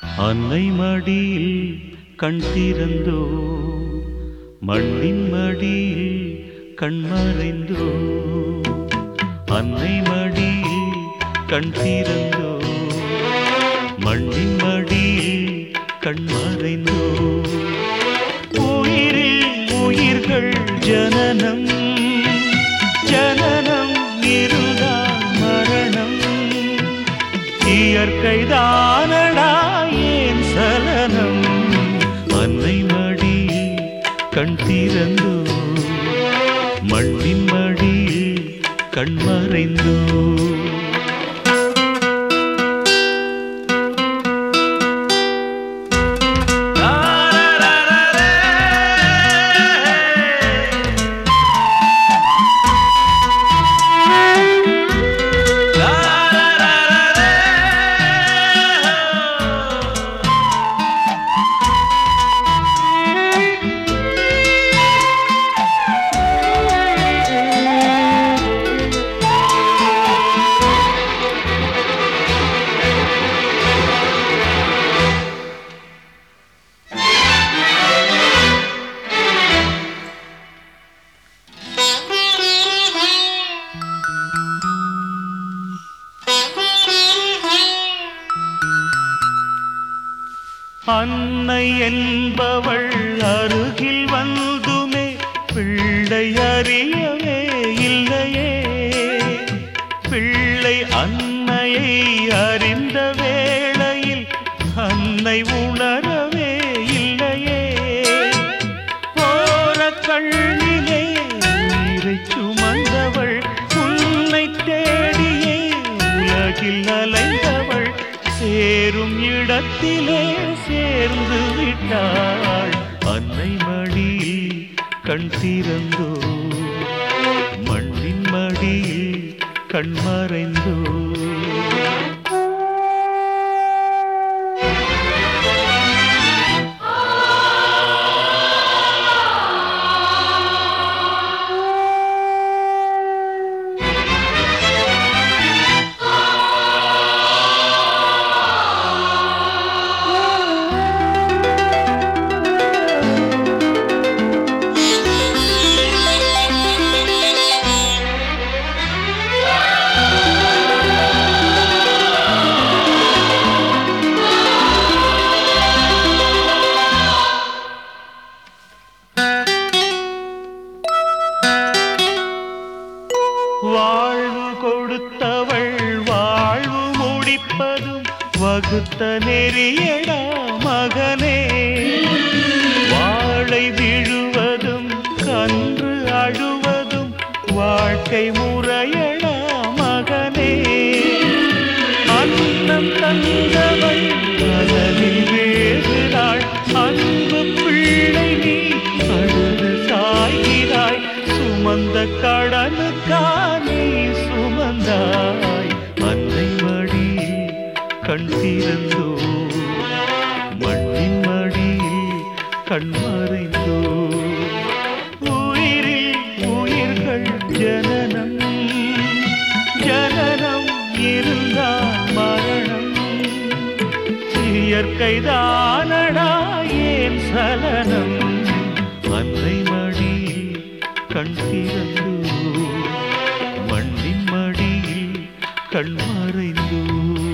அன்னை மடியில் கண் திறந்தோ மண்ணின் மடியில் கண் மறைந்தோ அன்னை மடியில் கண் திறந்தோ மண்ணின் மடியில் கண் மறைந்தோ உயிரில் உயிர்கள் ஜனனம் ஜனனம் இருதான் மரணம் இயற்கை தானடா ஏன் சலனம் அன்னை மடியில் கண் திறந்தோ மண்ணின் மடியில் கண் மறைந்தோ அன்னை என்பவள் அருகில் வந்துமே பிள்ளை அறியவே இல்லையே பிள்ளை அன்னையை அறிந்த வேளையில் அன்னை உணரவே இல்லையே போற கண்ணிலே உயிரை சுமந்தவள் உன்னை தேடியே உலகில் அலைந்தவள் சேரும் இடத்திலே சேர்ந்து விட்டாள் அன்னை மடியில் கண் திறந்தோ மண்ணின் மடியில் கண் மறைந்தோ வாழ்வு கொடுத்தவள் வாழ்வு முடிப்பதும் வகுத்த நெறியடா மகனே வாழை விழுவதும் கன்று அழுவதும் வாழ்க்கை முறையடா மகனே அன்னம் தந்தவள் மனதில் வேகிறாள் அன்பு பிள்ளை நீ அழுது சாய்கிறாய் சுமந்த கடனுக்கா நீ சுமந்தாய் அன்னை மடியில் கண் திறந்தோ மண்ணின் மடியில் கண் மறைந்தோ உயிரில் உயிர்கள் ஜனனம் ஜனனம் இருந்தால் மரணம் இயற்கை தானடா ஏன் சலனம் அன்னை மடியில் கண் திறந்தோ மண்ணின் மடியில் கண் மறைந்தோ